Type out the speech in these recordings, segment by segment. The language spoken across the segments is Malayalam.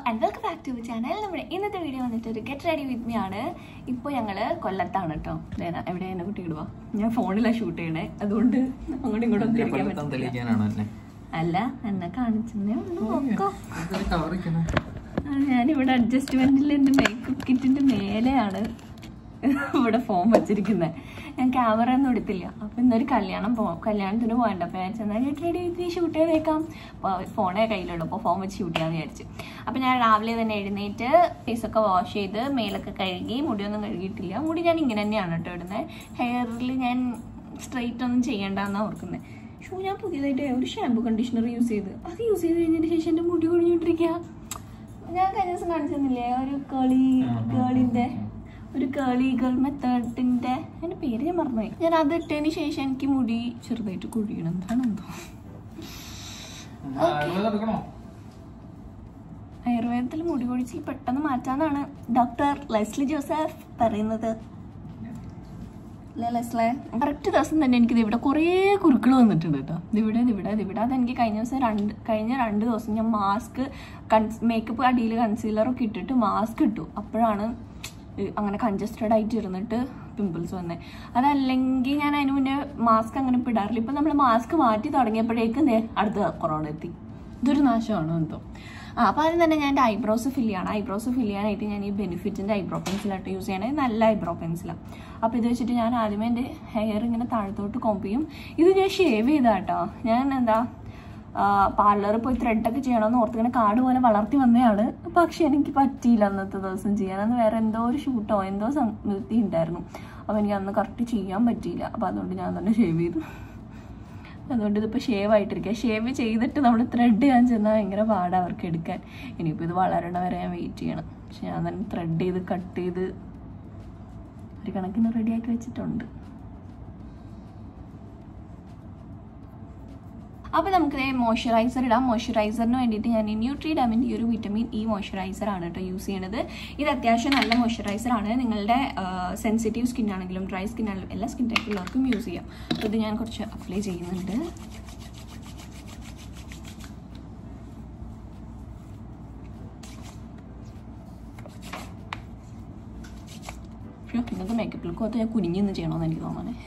And welcome back to channel നമ്മുടെ ഇന്നത്തെ വീഡിയോ വന്നിട്ട് ഒരു ഗെറ്റ് റെഡി വിത്ത് മീ ആണ് ഇപ്പോൾ ഞങ്ങൾ കൊല്ലത്താണ് കേട്ടോ ദേന എവിടെ എന്നെ കുട്ടി ഇടുക ഞാൻ ഫോണിലാണ് ഷൂട്ട് ചെയ്യണേ അതുകൊണ്ട് അങ്ങോട്ടും ഇങ്ങോട്ടും ഒന്നും തിരിക്കാൻ കൊല്ലത്തം പറ്റില്ല തെളിയിക്കാനാണോ എന്നെ അല്ല എന്നെ കാണിച്ചെന്നേ ഉള്ളൂ നോക്കോ ഇതൊരു cover ഇരിക്കണെ. ആ, ഞാനിവിടെ അഡ്ജസ്റ്റ്മെന്റിൽ എൻ്റെ മേക്കപ്പ് കിറ്റിന്റെ മേലെയാണ് ഇവിടെ ഫോൺ വെച്ചിരിക്കുന്നത് ഞാൻ ക്യാമറ ഒന്നും എടുത്തില്ല അപ്പൊ ഇന്നൊരു കല്യാണം പോ കല്യാണത്തിന് പോകണ്ട അപ്പൊ ഞാൻ ചെന്നാൽ റെഡി ചെയ്ത് ഷൂട്ട് ചെയ്തേക്കാം ഫോണേ കയ്യിലുള്ളൂ അപ്പോൾ ഫോൺ വെച്ച് ഷൂട്ട് ചെയ്യാന്ന് വിചാരിച്ചു അപ്പൊ ഞാൻ രാവിലെ തന്നെ എഴുന്നേറ്റ് ഫേസൊക്കെ വാഷ് ചെയ്ത് മേലൊക്കെ കഴുകി മുടിയൊന്നും കഴുകിയിട്ടില്ല മുടി ഞാൻ ഇങ്ങനെ തന്നെയാണ് കേട്ടോ ഇടുന്നത് ഹെയറിൽ ഞാൻ സ്ട്രെയിറ്റ് ഒന്നും ചെയ്യണ്ടെന്നാണ് ഓർക്കുന്നത് ഷൂ ഞാൻ പുതിയതായിട്ട് ഒരു ഷാമ്പു കണ്ടീഷണർ യൂസ് ചെയ്ത് അത് യൂസ് ചെയ്ത് കഴിഞ്ഞതിന് ശേഷം എൻ്റെ മുടി കൊഴിഞ്ഞോണ്ടിരിക്കുക ഞാൻ കഴിഞ്ഞ ദിവസം കാണിച്ചെന്നില്ലേ ഒരു കേളി ഗേളിന്റെ ഒരു കേളി ഗേൾ മെത്തേഡിന്റെ അതിന്റെ പേര് ഞാൻ മറന്നുപോയി ഞാൻ അത് ഇട്ടതിന് ശേഷം എനിക്ക് മുടി ചെറുതായിട്ട് കുഴിയണം എന്താണ് എന്തോ ആ, ആയുർവേദം എടുക്കണോ? ആയുർവേദത്തിൽ മുടി കൊഴിച്ചിൽ പെട്ടെന്ന് മാറ്റാന്നാണ് ഡോക്ടർ ലെസ്ലി ജോസഫ് പറയുന്നത് അല്ലേ ലെസ്ലെ കറക്റ്റ് ദിവസം തന്നെ എനിക്കിത് ഇവിടെ കുറേ കുരുക്കൾ വന്നിട്ടുണ്ട് കേട്ടോ ഇതിവിടെ ഇതിവിടെ ഇതിവിടെ അതെനിക്ക് കഴിഞ്ഞ ദിവസം രണ്ട് കഴിഞ്ഞ രണ്ട് ദിവസം ഞാൻ മാസ്ക് മേക്കപ്പ് അടിയിൽ കൺസീലറൊക്കെ ഇട്ടിട്ട് മാസ്ക് ഇട്ടു അപ്പോഴാണ് ഈ അങ്ങനെ കൺജസ്റ്റഡ് ആയിട്ട് ഇരുന്നിട്ട് പിമ്പിൾസ് വന്നത് അതല്ലെങ്കിൽ ഞാൻ അതിന് മുന്നേ മാസ്ക് അങ്ങനെ ഇപ്പം ഇടാറില്ല ഇപ്പം നമ്മൾ മാസ്ക് മാറ്റി തുടങ്ങിയപ്പോഴേക്കും ദേ അടുത്ത കൊറോണ എത്തി ഇതൊരു നാശമാണ് എന്തോ ആ അപ്പോൾ ആദ്യം തന്നെ ഞാൻ എൻ്റെ ഐബ്രോസ് ഫില്ല് ചെയ്യണം ഐബ്രോസ് ഫില്ല് ചെയ്യാനായിട്ട് ഞാൻ ഈ ബെനിഫിറ്റിൻ്റെ ഐബ്രോ പെൻസിലായിട്ട് യൂസ് ചെയ്യണത് നല്ല ഐബ്രോ പെൻസിലാണ് അപ്പോൾ ഇത് വെച്ചിട്ട് ഞാൻ ആദ്യമേ എൻ്റെ ഹെയർ ഇങ്ങനെ താഴത്തോട്ട് കോമ്പ് ചെയ്യും ഇത് ഞാൻ ഷേവ് ചെയ്താട്ടോ ഞാൻ എന്താ പാർലറിൽ പോയി ത്രെഡൊക്കെ ചെയ്യണമെന്ന് ഓർത്ത് ഇങ്ങനെ കാട് പോലെ വളർത്തി വന്നതാണ് പക്ഷെ എനിക്ക് പറ്റിയില്ല അന്നത്തെ ദിവസം ചെയ്യാൻ അന്ന് വേറെ എന്തോ ഒരു ഷൂട്ടോ എന്തോ സംഗതി ഉണ്ടായിരുന്നു അപ്പോൾ എനിക്ക് അന്ന് കറക്റ്റ് ചെയ്യാൻ പറ്റിയില്ല അപ്പോൾ അതുകൊണ്ട് ഞാൻ തന്നെ ഷേവ് ചെയ്തു അതുകൊണ്ട് ഇതിപ്പോൾ ഷേവ് ആയിട്ടിരിക്കുക ഷേവ് ചെയ്തിട്ട് നമ്മൾ ത്രെഡ് ചെയ്യാൻ ചെന്നാൽ ഭയങ്കര പാടാണ് അവർക്ക് എടുക്കാൻ ഇനിയിപ്പോൾ ഇത് വളരണ വരെ ഞാൻ വെയിറ്റ് ചെയ്യണം പക്ഷെ ഞാൻ തന്നെ ത്രെഡ് ചെയ്ത് കട്ട് ചെയ്ത് ഒരു കണക്കിന് റെഡിയാക്കി വെച്ചിട്ടുണ്ട് അപ്പോൾ നമുക്ക് മോയ്സ്ചറൈസർ ഇടാം മോയ്സ്ചറൈസറിന് വേണ്ടിയിട്ട് ഞാൻ ഈ ന്യൂട്രി ഡാമിൻ്റെ ഈ ഒരു വിറ്റമിൻ ഇ മോയ്സ്ചറൈസർ ആണ് കേട്ടോ യൂസ് ചെയ്യണത് ഇത് അത്യാവശ്യം നല്ല മോയ്സ്ചറൈസർ ആണ് നിങ്ങളുടെ സെൻസിറ്റീവ് സ്കിൻ ആണെങ്കിലും ഡ്രൈ സ്കിൻ ആണെങ്കിലും എല്ലാ സ്കിൻ ടൈപ്പുള്ളവർക്കും യൂസ് ചെയ്യാം അപ്പോൾ ഇത് ഞാൻ കുറച്ച് അപ്ലൈ ചെയ്യുന്നുണ്ട് പക്ഷേ ഇന്നത്തെ മേക്കപ്പ് ലുക്കൊക്കെ ഞാൻ കുനിഞ്ഞിന്ന് ചെയ്യണമെന്ന് എനിക്ക് തോന്നണേ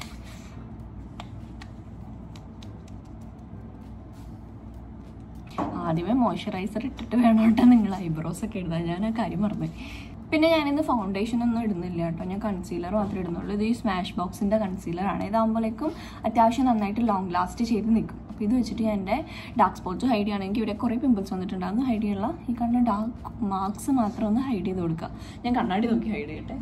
ആദ്യമേ മോയ്സ്ചറൈസർ ഇട്ടിട്ട് വേണം കേട്ടോ നിങ്ങൾ ഐബ്രോസ് ഒക്കെ എഴുതാൻ ഞാൻ ആ കാര്യം മറന്നു പിന്നെ ഞാനിന്ന് ഫൗണ്ടേഷൻ ഒന്നും ഇടുന്നില്ല കേട്ടോ ഞാൻ കൺസീലർ മാത്രമേ ഇടുന്നുള്ളൂ ഇത് ഈ സ്മാഷ് ബോക്സിൻ്റെ കൺസീലറാണ് ഇതാകുമ്പോഴേക്കും അത്യാവശ്യം നന്നായിട്ട് ലോങ് ലാസ്റ്റ് ചെയ്ത് നിൽക്കും അപ്പോൾ ഇത് വെച്ചിട്ട് ഞാൻ എൻ്റെ ഡാർക്ക് സ്പോട്ട്സ് ഹൈഡ് ചെയ്യണമെങ്കിൽ ഇവിടെ കുറേ പിമ്പിൾസ് വന്നിട്ടുണ്ടാകും ഹൈഡ് ചെയ്യാനുള്ള ഈ കണ്ട ഡാർക്ക് മാർക്സ് മാത്രം ഒന്ന് ഹൈഡ് ചെയ്ത് കൊടുക്കുക ഞാൻ കണ്ണാടി നോക്കി ഹൈഡ് ചെയ്യട്ടെ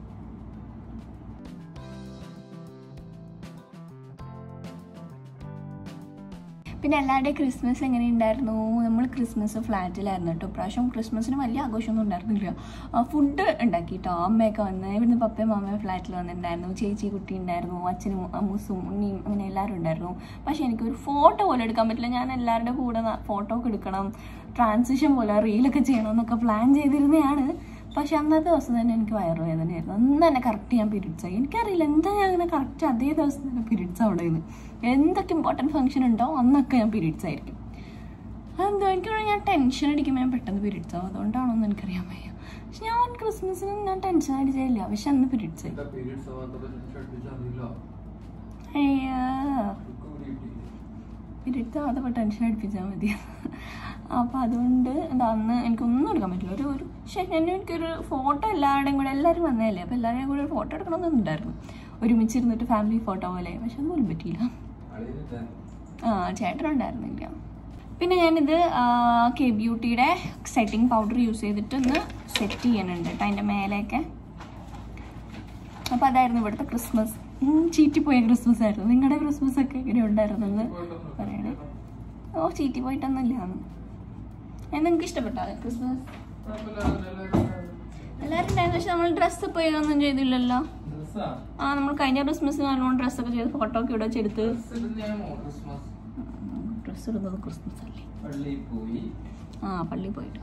പിന്നെ എല്ലാവരുടെയും ക്രിസ്മസ് എങ്ങനെയുണ്ടായിരുന്നു നമ്മൾ ക്രിസ്മസ് ഫ്ലാറ്റിലായിരുന്നു കേട്ടോ ഇപ്രാവശ്യം ക്രിസ്മസിന് വലിയ ആഘോഷമൊന്നും ഉണ്ടായിരുന്നില്ല ഫുഡ് ഉണ്ടാക്കി കേട്ടോ അമ്മയൊക്കെ വന്ന് ഇവിടുന്ന് പപ്പയും അമ്മയും ഫ്ലാറ്റിൽ വന്നിട്ടുണ്ടായിരുന്നു ചേച്ചി കുട്ടി ഉണ്ടായിരുന്നു അച്ഛനും അമ്മൂസും ഉണ്ണിയും അങ്ങനെ എല്ലാവരും ഉണ്ടായിരുന്നു പക്ഷേ എനിക്കൊരു ഫോട്ടോ പോലും എടുക്കാൻ പറ്റില്ല ഞാൻ എല്ലാവരുടെ കൂടെ ഫോട്ടോ ഒക്കെ എടുക്കണം ട്രാൻസിഷൻ പോലെ റീലൊക്കെ ചെയ്യണം എന്നൊക്കെ പ്ലാൻ ചെയ്തിരുന്നതാണ് പക്ഷെ അന്നത്തെ ദിവസം തന്നെ എനിക്ക് വയറുവേദനയായിരുന്നു അന്ന് തന്നെ കറക്റ്റ് ഞാൻ പീരീഡ്സ് ആയി എനിക്കറിയില്ല എന്താ ഞാൻ അങ്ങനെ കറക്റ്റ് അതേ ദിവസം തന്നെ പീരീഡ്സ് അവിടെ നിന്ന് എന്തൊക്കെ ഇമ്പോർട്ടൻറ്റ് ഫംഗ്ഷൻ ഉണ്ടോ അന്നൊക്കെ ഞാൻ പീരീഡ്സ് ആയിരിക്കും അതെന്തോ എനിക്ക് തോന്നുന്നു ഞാൻ ടെൻഷൻ അടിക്കുമ്പോൾ ഞാൻ പെട്ടെന്ന് പീരീഡ്സ് ആവും അതുകൊണ്ടാണോ എന്ന് എനിക്കറിയാൻ വയ്യ പക്ഷെ ഞാൻ ക്രിസ്മസിന് ഞാൻ ടെൻഷൻ അടിച്ചില്ല പക്ഷെ അന്ന് പീരീഡ്സ് ആയി എന്താ periods ആവാത്തപ്പോ ടെൻഷൻ അടിപ്പിച്ചാ മതിയല്ലോ. അയ്യോ ഉക്ക് കൂടി കിട്ടിയില്ലേ? പീരീഡ്സ് ആവാത്തപ്പോൾ ടെൻഷൻ അടിപ്പിച്ചാൽ മതി അപ്പോൾ അതുകൊണ്ട് എന്താ അന്ന് എനിക്കൊന്നും എടുക്കാൻ പറ്റില്ല ഒരു ഒരു പക്ഷേ എന്നെ എനിക്കൊരു ഫോട്ടോ എല്ലാവരുടെയും കൂടെ എല്ലാവരും വന്നതല്ലേ അപ്പോൾ എല്ലാവരുടെയും കൂടെ ഒരു ഫോട്ടോ എടുക്കണമെന്നുണ്ടായിരുന്നു ഒരുമിച്ചിരുന്നിട്ട് ഫാമിലി ഫോട്ടോ പോലെ പക്ഷെ അതുപോലും പറ്റിയില്ല അളിയനില്ലേ? ആ ചേട്ടനുണ്ടായിരുന്നില്ല പിന്നെ ഞാനിത് കെ ബ്യൂട്ടിയുടെ സെറ്റിംഗ് പൗഡർ യൂസ് ചെയ്തിട്ട് ഒന്ന് സെറ്റ് ചെയ്യാനുണ്ട് കേട്ടോ അതിൻ്റെ മേലെയൊക്കെ അപ്പോൾ അതായിരുന്നു ഇവിടുത്തെ ക്രിസ്മസ് ഉം, ചീറ്റിപ്പോയ ക്രിസ്മസ് ആയിരുന്നു നിങ്ങളുടെ ക്രിസ്മസ് ഒക്കെ എങ്ങനെ ഉണ്ടായിരുന്നെന്ന് പറയണേ ഓ ചീറ്റി പോയിട്ടൊന്നുമില്ല എന്ന് നിങ്ങൾക്ക് ഇഷ്ടപ്പെട്ടോ ക്രിസ്മസ് കുഴപ്പമില്ല, എല്ലാവരും എല്ലാവരും ഉണ്ടായിരുന്നു പക്ഷെ നമ്മൾ ഡ്രസ്സ് പോയൊന്നും ചെയ്തില്ലല്ലോ dress ആ? ആ നമ്മൾ കഴിഞ്ഞ ക്രിസ്മസിന് നല്ലോണം ഡ്രസ്സൊക്കെ ചെയ്ത് ഫോട്ടോ ഒക്കെ ഇവിടെ വെച്ചെടുത്ത് dress ഇടുന്നതാണോ Christmas? ഡ്രസ്സ് ഇടുന്നത് ക്രിസ്മസ് അല്ലേ പള്ളിയിൽ പോയി ആ പള്ളി പോയിട്ട്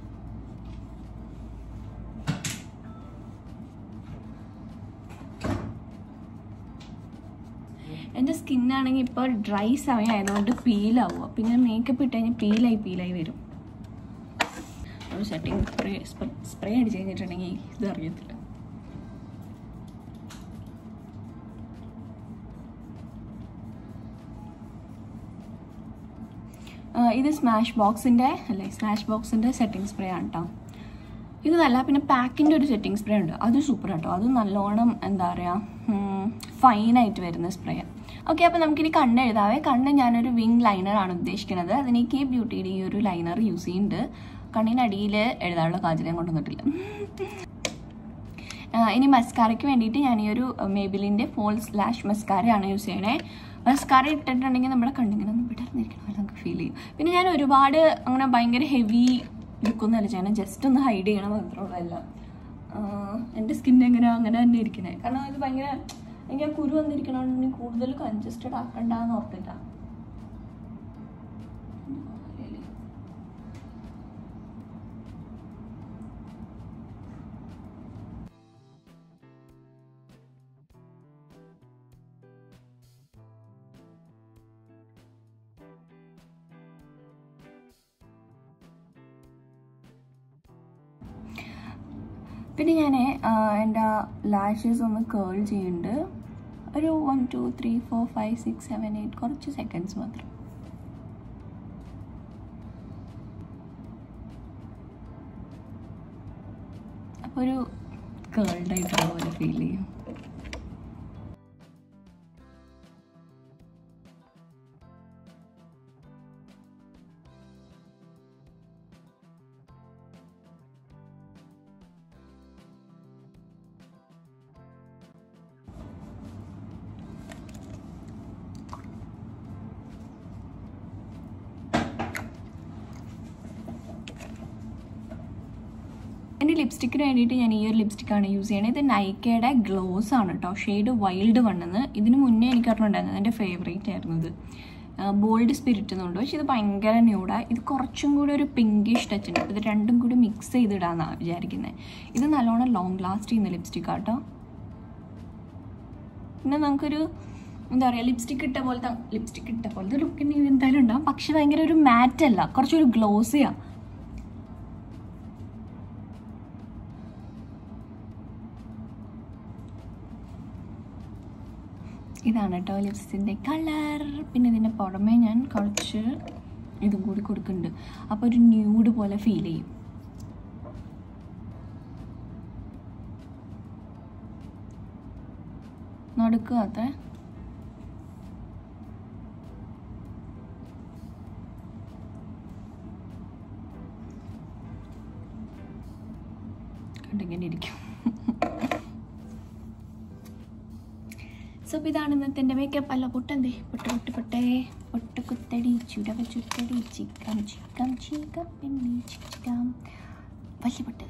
എൻ്റെ സ്കിന്നാണെങ്കിൽ ഇപ്പോൾ ഡ്രൈ സമയം ആയതുകൊണ്ട് പീലാവുക പിന്നെ മേക്കപ്പ് ഇട്ട് കഴിഞ്ഞാൽ പീലായി പീലായി വരും ഒരു സെറ്റിംഗ് സ്പ്രേ സ്പ്രേ അടിച്ച് കഴിഞ്ഞിട്ടുണ്ടെങ്കിൽ ഇത് അറിയത്തില്ല ആ, ഇത് സ്മാഷ് ബോക്സിൻ്റെ അല്ലേ സ്മാഷ് ബോക്സിൻ്റെ സെറ്റിംഗ് സ്പ്രേ ആണ് കേട്ടോ ഇത് നല്ല പിന്നെ പാക്കിൻ്റെ ഒരു സെറ്റിംഗ് സ്പ്രേ ഉണ്ട് അത് സൂപ്പർ കേട്ടോ അത് നല്ലോണം എന്താ പറയുക ഫൈനായിട്ട് വരുന്ന സ്പ്രേ ഓക്കെ അപ്പോൾ നമുക്കിനി കണ്ണ് എഴുതാവേ കണ്ണ് ഞാനൊരു വിങ് ലൈനറാണ് ഉദ്ദേശിക്കുന്നത് അതിന് കെ ബ്യൂട്ടിയുടെ ഈ ഒരു ലൈനർ യൂസ് ചെയ്യുന്നുണ്ട് കണ്ണിനടിയിൽ എഴുതാനുള്ള കാജൽ ഞാൻ കൊണ്ടുവന്നിട്ടില്ല ആ, ഇനി മസ്കാരയ്ക്ക് വേണ്ടിയിട്ട് ഞാൻ ഈ ഒരു മേബിലിൻ്റെ ഫോൾസ് ലാഷ് മസ്കാരയാണ് യൂസ് ചെയ്യണേ മസ്കാര ഇട്ടിട്ടുണ്ടെങ്കിൽ നമ്മുടെ കണ്ണിങ്ങനെ ഒന്ന് വിടർന്നിരിക്കണ പോലെ നമുക്ക് ഫീൽ ചെയ്യും പിന്നെ ഞാൻ ഒരുപാട് അങ്ങനെ ഭയങ്കര ഹെവി ലുക്കൊന്നുമല്ല ചെയ്യണം ജസ്റ്റ് ഒന്ന് ഹൈഡ് ചെയ്യണം മാത്രമുള്ളതല്ല എൻ്റെ സ്കിൻ എങ്ങനെ അങ്ങനെ തന്നെ ഇരിക്കണേ കാരണം ഇത് ഭയങ്കര എനിക്ക് ആ കുരു വന്നിരിക്കണോണ്ട് കൂടുതൽ കൺജസ്റ്റഡ് ആക്കണ്ടെന്ന് ഓർത്തിട്ടാ പിന്നെ ഞാൻ എൻ്റെ ലാഷസ് ഒന്ന് കേൾ ചെയ്യുന്നുണ്ട് ഒരു one two three four five six seven eight കുറച്ച് സെക്കൻഡ്സ് മാത്രം അപ്പോൾ ഒരു കേൾഡ് ആയിട്ടുള്ള പോലെ ഫീൽ ചെയ്യും എൻ്റെ ലിപ്സ്റ്റിക്കിന് വേണ്ടിയിട്ട് ഞാൻ ഈ ഒരു ലിപ്സ്റ്റിക്കാണ് യൂസ് ചെയ്യണത് ഇത് നൈക്കയുടെ ഗ്ലോസ് ആണ് കേട്ടോ ഷെയ്ഡ് വൈൽഡ് വണ്ണെന്ന് ഇതിന് മുന്നേ എനിക്ക് അറിഞ്ഞിട്ടുണ്ടായിരുന്നു എൻ്റെ ഫേവറേറ്റ് ആയിരുന്നു ഇത് ബോൾഡ് സ്പിരിറ്റ് എന്നുണ്ട് പക്ഷെ ഇത് ഭയങ്കര ന്യൂഡാണ് ഇത് കുറച്ചും കൂടി ഒരു പിങ്കിഷ് ടച്ച് ഉണ്ട് ഇത് രണ്ടും കൂടി മിക്സ് ചെയ്തിടാന്നാണ് വിചാരിക്കുന്നത് ഇത് നല്ലോണം ലോങ് ലാസ്റ്റ് ചെയ്യുന്ന ലിപ്സ്റ്റിക് ആട്ടോ പിന്നെ നമുക്കൊരു എന്താ പറയുക ലിപ്സ്റ്റിക് ഇട്ട പോലത്തെ ലിപ്സ്റ്റിക് ഇട്ട പോലത്തെ ലുക്കിന് എന്തായാലും ഉണ്ടാവും പക്ഷെ ഭയങ്കര ഒരു മാറ്റ് അല്ല കുറച്ചൊരു ഗ്ലോസിയാണ് ഇതാണ് കേട്ടോ ലിപ്സിൻ്റെ കളർ പിന്നെ ഇതിൻ്റെ പുറമേ ഞാൻ കുറച്ച് ഇതും കൂടി കൊടുക്കുന്നുണ്ട് അപ്പോൾ ഒരു ന്യൂഡ് പോലെ ഫീൽ ചെയ്യും നടുക്കാത്ത കണ്ടിങ്ങനെ ഇരിക്കും സോ അപ്പോൾ ഇതാണ് ഇന്നത്തെ എൻ്റെ മേക്കപ്പ് അല്ല പൊട്ടെന്തേ പൊട്ട് പൊട്ട് പൊട്ടേ പൊട്ട് കുത്തടി ചുടവ ചുറ്റടി ചിക്കം ചിക്കം ചീക്കം പെണ്ണി ചിക്കാം വലിയ പൊട്ട്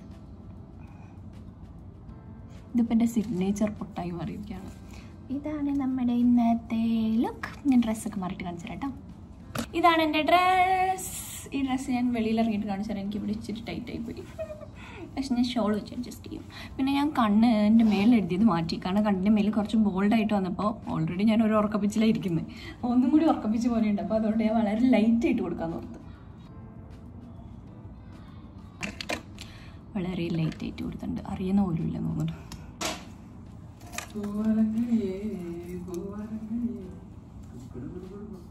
ഇതിപ്പോൾ എൻ്റെ സിഗ്നേച്ചർ പൊട്ടായി മാറിയിരിക്കുകയാണ് ഇതാണ് നമ്മുടെ ഇന്നത്തെ ലുക്ക് ഞാൻ ഡ്രസ്സൊക്കെ മാറിയിട്ട് കാണിച്ചു തരാം കേട്ടോ ഇതാണ് എൻ്റെ ഡ്രസ്സ് ഈ ഡ്രസ്സ് ഞാൻ വെളിയിൽ ഇറങ്ങിയിട്ട് കാണിച്ചു തരാം എനിക്ക് ഇവിടെ ഇച്ചിരി ടൈറ്റായി പോയി പക്ഷെ ഞാൻ ഷോൾ വെച്ച് അഡ്ജസ്റ്റ് ചെയ്യും പിന്നെ ഞാൻ കണ്ണ് എൻ്റെ മേലിൽ എഴുതിയത് മാറ്റി കാരണം കണ്ണിൻ്റെ മേലിൽ കുറച്ച് ബോൾഡായിട്ട് വന്നപ്പോൾ ഓൾറെഡി ഞാൻ ഒരു ഉറക്കപ്പിച്ചിലാണ് ഇരിക്കുന്നത് ഒന്നും കൂടി ഉറക്കപ്പിച്ച് പോലെയുണ്ട് അപ്പോൾ അതുകൊണ്ട് ഞാൻ വളരെ ലൈറ്റ് ആയിട്ട് കൊടുക്കാൻ ഓർത്ത് വളരെ ലൈറ്റ് ആയിട്ട് കൊടുത്തിട്ടുണ്ട് അറിയുന്ന പോലും ഇല്ല തോന്നുന്നു പൂവരങ്ങിയേ, പൂവരങ്ങിയേ. കുടു കുടു കുടു കുടു.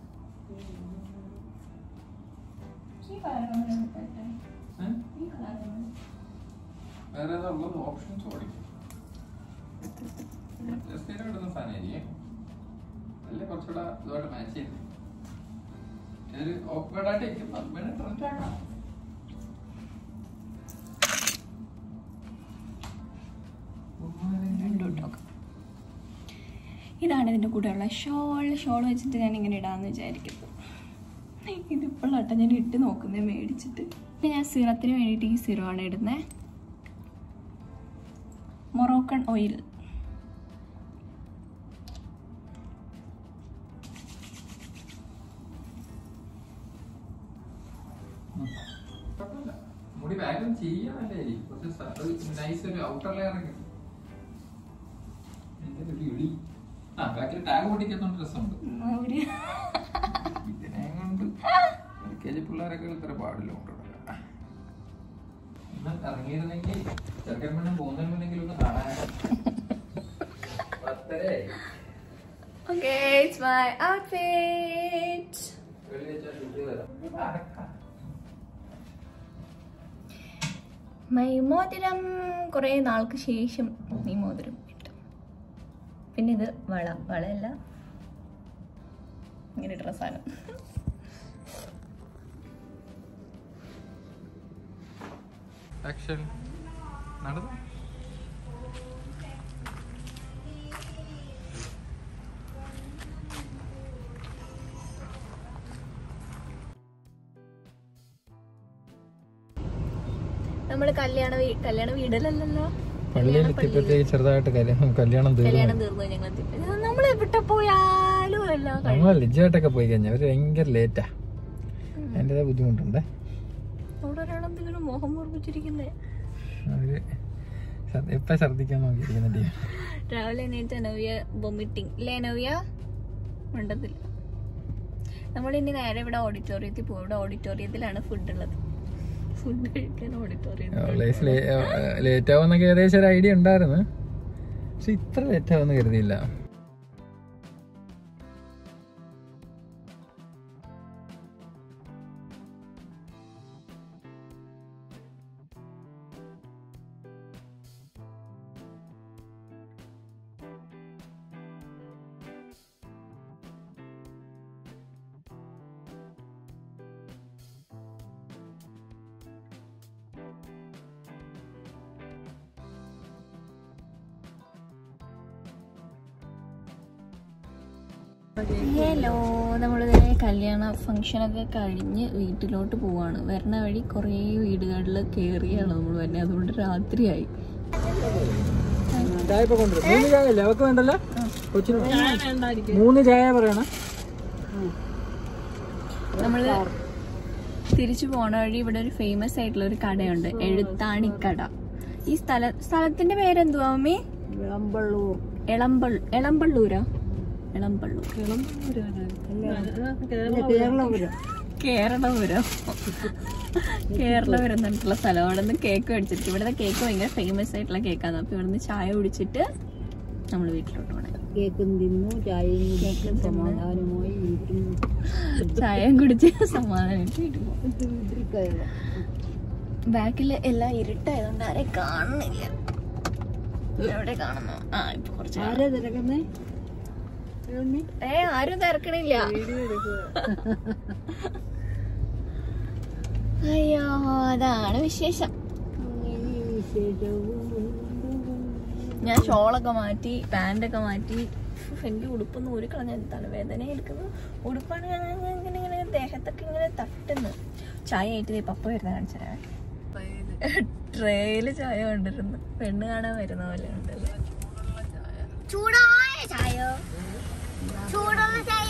ഏ? വേറെ ഏതാ ഉള്ളത് ഓപ്ഷൻസ് ഓടിക്കും ജസ്റ്റിന് കിട്ടുന്ന സാധനമായിരിക്കും അല്ലേ കുറച്ചുകൂടെ ഇതുമായിട്ട് മാച്ച് ചെയ്ത് ഒരു ഓക്വേർഡായിട്ട് ഇരിക്കും അത് വേണേ ട്രെൻഡ് ആക്കാം രണ്ടും നോക്കാം ഇതാണ് ഇതിൻ്റെ കൂടെയുള്ള ഷോൾ ഷോൾ വെച്ചിട്ട് ഞാൻ ഇങ്ങനെ ഇടാമെന്ന് വിചാരിക്കുന്നു ഇതിപ്പോഴാട്ടോ ഞാൻ ഇട്ട് നോക്കുന്നത് മേടിച്ചിട്ട് ഇപ്പം ഞാൻ സിറത്തിന് വേണ്ടിയിട്ട് ഈ സിറമാണ് ഇടുന്നത് മൊറോക്കൺ ഓയിൽ കുഴപ്പമില്ല. മുടി ബാഗും ചെയ്യാനല്ലേ കുറച്ച് നൈസ് ഒരു ഔട്ടർ ലെയർ കിട്ടും എന്റെ ഒരു ഇളി ആ ബാക്കിൽ ടാഗ് പൊട്ടിക്കുന്നുണ്ട് രസമുണ്ട് ഒരു ഇതിനെ കൊണ്ട് എൽ കെ ജി പിള്ളേരൊക്കെ ഇത്ര പാടില്ല കൊണ്ടുവിടാൻ ഒന്ന് ഇറങ്ങിയിരുന്നെങ്കിൽ ചെറുക്കൻ പെണ്ണും പോകുന്നതിന് മുന്നെങ്കിൽ ഒന്ന് കാണാൻ പത്തരയായി Okay, it's my outfit. വെളി വെച്ചാൽ ഷൂട്ട് ചെയ്ത് മൈ മോതിരം കുറേ നാൾക്ക് ശേഷം ഈ മോതിരം ഇട്ടു പിന്നെ ഇത് വള വളയല്ല ഇങ്ങനെ ഇട്ടുള്ള സാധനം ആക്ഷൻ നടന്നു നമ്മൾ കല്യാണ വീ- കല്യാണ വീടല്ലല്ലോ പള്ളിയിൽ എത്തിയപ്പോഴത്തേക്ക് ചെറുതായിട്ട് കല്യാണം കല്യാണം തീർന്നു കല്യാണം തീർന്നു ഞങ്ങൾ നമ്മൾ എവിടെ പോയാലും എല്ലാം കഴിഞ്ഞു. നമ്മൾ ലിജായിട്ടൊക്കെ പോയി കഴിഞ്ഞാൽ അവര് ഭയങ്കര ലേറ്റാ അതിൻ്റെതായ ബുദ്ധിമുട്ടുണ്ടേ അവിടെ ഒരാളെന്തെങ്കിലും മോഹം ഓർമ്മിച്ചിരിക്കുന്നേ അവര് ശ്ര- ഇപ്പൊ ഛർദിക്കാൻ നോക്കിയിരിക്കുന്ന ടീം രാവിലെ എണീറ്റ് നവ്യ വൊമിറ്റിംഗ് ഇല്ലേ നവ്യ ഉണ്ടതില്ല നമ്മളിനി നേരെ ഇവിടെ ഓഡിറ്റോറിയത്തിൽ പോകും ഇവിടെ ഓഡിറ്റോറിയത്തിലാണ് ഫുഡ് ഉള്ളത് ഫുഡ് കഴിക്കാൻ ഓഡിറ്റോറിയത്തിൽ ലേറ്റ് ആവുന്നൊക്കെ ഏകദേശം ഒരു ഐഡിയ ഉണ്ടായിരുന്നു പക്ഷെ ഇത്ര ലേറ്റ് ആവുമെന്ന് കരുതിയില്ല ഹലോ നമ്മളിതേ കല്യാണ ഫംഗ്ഷനൊക്കെ കഴിഞ്ഞ് വീട്ടിലോട്ട് പോവാണ് വരണ വഴി കുറേ വീടുകളിൽ കയറിയാണ് നമ്മൾ വരുന്നത് അതുകൊണ്ട് രാത്രിയായി ചായ ഇപ്പൊ കൊണ്ടുവരും മൂന്ന് ചായ അല്ലേ അവക്ക് വേണ്ടല്ലോ കൊച്ചിന് മൂന്ന് ചായ പറയണം നമ്മള് തിരിച്ചു പോണ വഴി ഇവിടെ ഒരു ഫേമസ് ആയിട്ടുള്ള ഒരു കടയുണ്ട് എഴുത്താണിക്കട ഈ സ്ഥല സ്ഥലത്തിന്റെ പേരെന്തുവാ മമ്മി വിളമ്പള്ളൂർ എളമ്പൾ എളമ്പള്ളൂരാ എളമ്പള്ളൂർ കേരളപുരം കേരളപുരം കേരളപുരം എന്നിട്ടുള്ള സ്ഥലം അവിടെ നിന്ന് കേക്ക് മേടിച്ചിട്ട് ഇവിടുത്തെ കേക്ക് ഭയങ്കര ഫേമസ് ആയിട്ടുള്ള കേക്കാണ് അപ്പൊ ഇവിടുന്ന് ചായ കുടിച്ചിട്ട് നമ്മൾ വീട്ടിലോട്ട് പോണേ കേക്കും തിന്നു ചായയും കുടിച്ചു സമാധാനമായി വീട്ടിൽ ചായയും കുടിച്ച് സമാധാനിച്ച് വീട്ടിൽ പോകും വീട്ടിൽ കയറാം ബാക്കിൽ എല്ലാം ഇരുട്ടായതുകൊണ്ട് ആരെ കാണുന്നില്ല എവിടെ കാണുന്നു ആ ഇപ്പൊ കുറച്ച് കാണാം. ആരാ തിരക്കുന്നേ ഏ ആരും തിരക്കണില്ല അയ്യോ അതാണ് വിശേഷം ഞാൻ ഷോളൊക്കെ മാറ്റി പാൻ്റൊക്കെ മാറ്റി ഉഫ്, എനിക്ക് ഉടുപ്പൊന്നും ഒരു കളഞ്ഞ തലവേദന എടുക്കുന്നു ഉടുപ്പാണ് ഞാൻ ഇങ്ങനെ ഇങ്ങനെ ദേഹത്തൊക്കെ ഇങ്ങനെ തട്ടുന്നു ചായ ആയിട്ട് ദേ പപ്പ വരുന്ന കാണിച്ചരാ ട്രേയില് ചായ കൊണ്ടിരുന്നു പെണ്ണ് കാണാൻ വരുന്ന പോലെ ഉണ്ടല്ലോ ചൂടായ ചായോ ചൂടുള്ള ചായ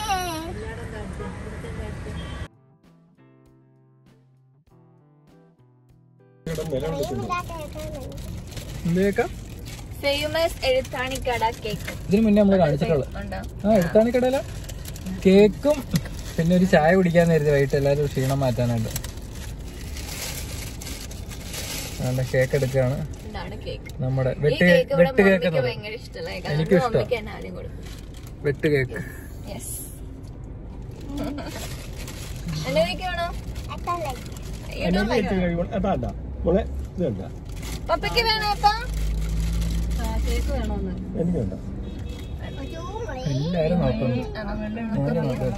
എന്തേക്കാം ഫേമസ് എഴുത്താണിക്കട കേക്ക് ഇതിന് മുന്നേ നമ്മൾ കാണിച്ചിട്ടുള്ളത് ഉണ്ടോ ആ എടുത്താണ് കടയില കേക്കും പിന്നെ ഒരു ചായ കുടിക്കാൻ കരുതി വൈകിട്ട് എല്ലാവരും ക്ഷീണം മാറ്റാനായിട്ട് അതുകൊണ്ട് കേക്ക് എടുക്കുകയാണ് ഇതാണ് കേക്ക് നമ്മുടെ ഈ വെട്ട് കേക്ക് ഇവിടെ വെട്ട് കേക്ക് മമ്മിക്ക് എന്ന് പറയും. ഭയങ്കര ഇഷ്ടമായി എനിക്കും ഇഷ്ടാ. മമ്മിക്ക് തന്നെ ആദ്യം കൊടുക്കും വെട്ട് കേക്ക് യെസ് എന്നെ വേണോ പപ്പയ്ക്ക് വേണോ അപ്പ കേക്ക് വേണമെന്ന് എല്ലാരും നോക്കുന്നു നേരെ നോക്കാം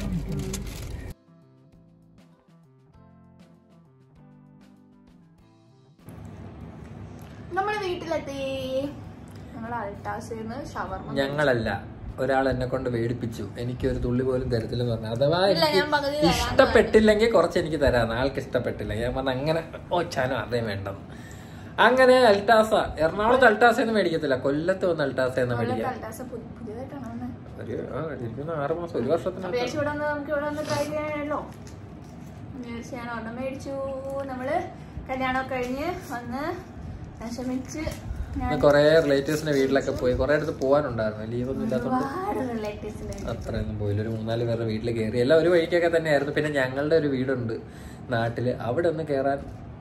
നമ്മുടെ വീട്ടിലെത്തി ഞങ്ങൾ അൾട്ടാസിന്ന് ഷവർമ ഞങ്ങളല്ല ഒരാൾ എന്നെ കൊണ്ട് വേടിപ്പിച്ചു എനിക്ക് ഒരു തുള്ളി പോലും തരത്തില്ലെന്ന് പറഞ്ഞു അഥവാ ഇല്ല, എനിക്ക് ഞാൻ പകുതി തരാന്ന് ഇഷ്ടപ്പെട്ടില്ലെങ്കിൽ കുറച്ച് എനിക്ക് തരാന്ന് ആൾക്ക് ഇഷ്ടപ്പെട്ടില്ല ഞാൻ പറഞ്ഞു അങ്ങനെ ഓ ചാനോ അതേ വേണ്ടെന്ന് അങ്ങനെ അൽട്ടാസ എറണാകുളത്ത് അൽട്ടാസ എന്ന് മേടിക്കത്തില്ല കൊല്ലത്ത് വന്ന് അൽട്ടാസ എന്ന് മേടിക്കാം അൾട്ടാസ പുതിയതായിട്ടാണ് വന്നത് ഒരു ആ ഇരിക്കുന്ന ആറ് മാസം ഒരു വർഷത്തിനകത്ത് വിചാരിച്ചു ഇവിടെ വന്ന് നമുക്ക് ഇവിടെ വന്ന് ട്രൈ ചെയ്യാനല്ലോ വിചാരിച്ച് ഞാൻ ഒരെണ്ണം മേടിച്ചു നമ്മള് കല്യാണമൊക്കെ കഴിഞ്ഞ് വന്ന് വിഷമിച്ച് ഞാൻ കൊറേ റിലേറ്റീവ്സിന്റെ വീട്ടിലൊക്കെ പോയി കൊറേ അടുത്ത് പോകാനുണ്ടായിരുന്നു ലീവ് ഒന്നും ഇല്ലാത്തതുകൊണ്ട് ഒരുപാട് റിലേറ്റീവ്സിന്റെ അത്രയൊന്നും പോയില്ല ഒരു മൂന്നാല് പേരുടെ വീട്ടിൽ കയറി എല്ലാം ഒരു വഴിക്കൊക്കെ തന്നെയായിരുന്നു പിന്നെ ഞങ്ങളുടെ ഒരു വീടുണ്ട് നാട്ടില് അവിടെ ഒന്ന് കയറാൻ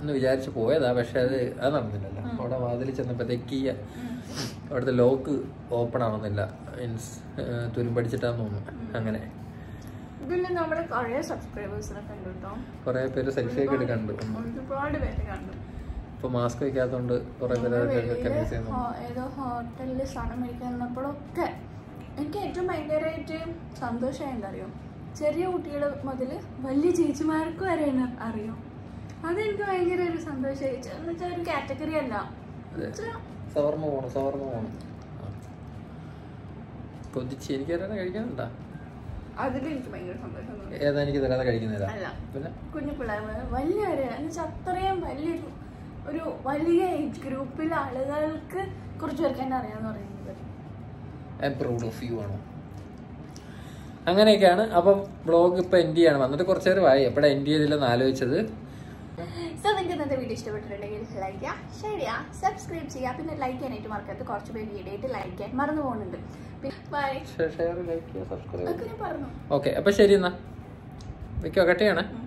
എന്ന് വിചാരിച്ച് പോയതാ പക്ഷെ അത് അത് നടന്നില്ലല്ലോ അവിടെ വാതിൽ ചെന്നപ്പോഴത്തേക്ക് ഈ അവിടുത്തെ ലോക്ക് ഓപ്പൺ ആവുന്നില്ല മീൻസ് തുരുമ്പടിച്ചിട്ടാന്ന് തോന്നുന്നു അങ്ങനെ ഇതിൽ നമ്മുടെ കുറേ സബ്സ്ക്രൈബേഴ്സിനെ കണ്ടു കേട്ടോ കുറെ പേര് സെൽഫി ഒക്കെ എടുക്കണ്ട് ഒരുപാട് പേര് കണ്ടു ഇപ്പൊ മാസ്ക് വെക്കാത്തോണ്ട് കുറെ പേര് റെക്കഗ്നൈസ് ചെയ്യുന്നു ഹോ- ഏതോ ഹോട്ടലിൽ സാധനം മേടിക്കാൻ നിന്നപ്പോഴൊക്കെ എനിക്ക് ഏറ്റവും ഭയങ്കരമായിട്ട് സന്തോഷമായി എന്താ അറിയോ ചെറിയ കുട്ടികൾ മുതൽ വലിയ ചേച്ചിമാർക്ക് വരെ എന്നെ അറിയും അതെനിക്ക് ഭയങ്കര ഒരു സന്തോഷമായി എന്ന് വെച്ചാൽ ഒരു കാറ്റഗറി അല്ല അതെ സവർമ്മ പോണം സവർമ്മ പോണം ആ. കൊതിച്ച് എനിക്ക് തരാതെ കഴിക്കാനുണ്ടാ അതിൽ എനിക്ക് ഭയങ്കര സന്തോഷം തോന്നി. ഏതാ എനിക്ക് തരാതെ കഴിക്കുന്നില്ല അല്ല പിന്നെ കുഞ്ഞു പിള്ളേർ മുതൽ വലിയവരെ എന്ന് വെച്ചാൽ അത്രയും വലിയൊരു ഒരു വലിയ ഏജ് ഗ്രൂപ്പിലെ ആളുകൾക്ക് കുറച്ച് പേർക്ക് എന്നെ അറിയാന്ന് പറയുന്നത് I'm proud of you ആണോ അങ്ങനെയൊക്കെയാണ് അപ്പം ബ്ലോഗ് ഇപ്പൊ എൻഡ് ചെയ്യാണ് വന്നിട്ട് കുറച്ച് നേരമായി എപ്പോഴാണ് എൻഡ് ചെയ്തില്ലെന്ന് ആലോചിച്ചത് സോ നിങ്ങൾക്ക് ഇന്നത്തെ വീഡിയോ ഇഷ്ടപ്പെട്ടിട്ടുണ്ടെങ്കിൽ ലൈക്ക് ചെയ്യുക ഷെയർ ചെയ്യുക സബ്സ്ക്രൈബ് ചെയ്യുക പിന്നെ ലൈക്ക് ചെയ്യാനായിട്ട് മറക്കരുത് കുറച്ച് പേര് വീഡിയോ ആയിട്ട് ലൈക്ക് ചെയ്യാൻ മറന്നു പോകുന്നുണ്ട് പിന്നെ ബൈ ഷെയർ ലൈക്ക് സബ്സ്ക്രൈബ് അതൊക്കെ ഞാൻ പറഞ്ഞു ഓക്കെ അപ്പൊ ശരി എന്നാ വെക്കോ കട്ട് ചെയ്യണേ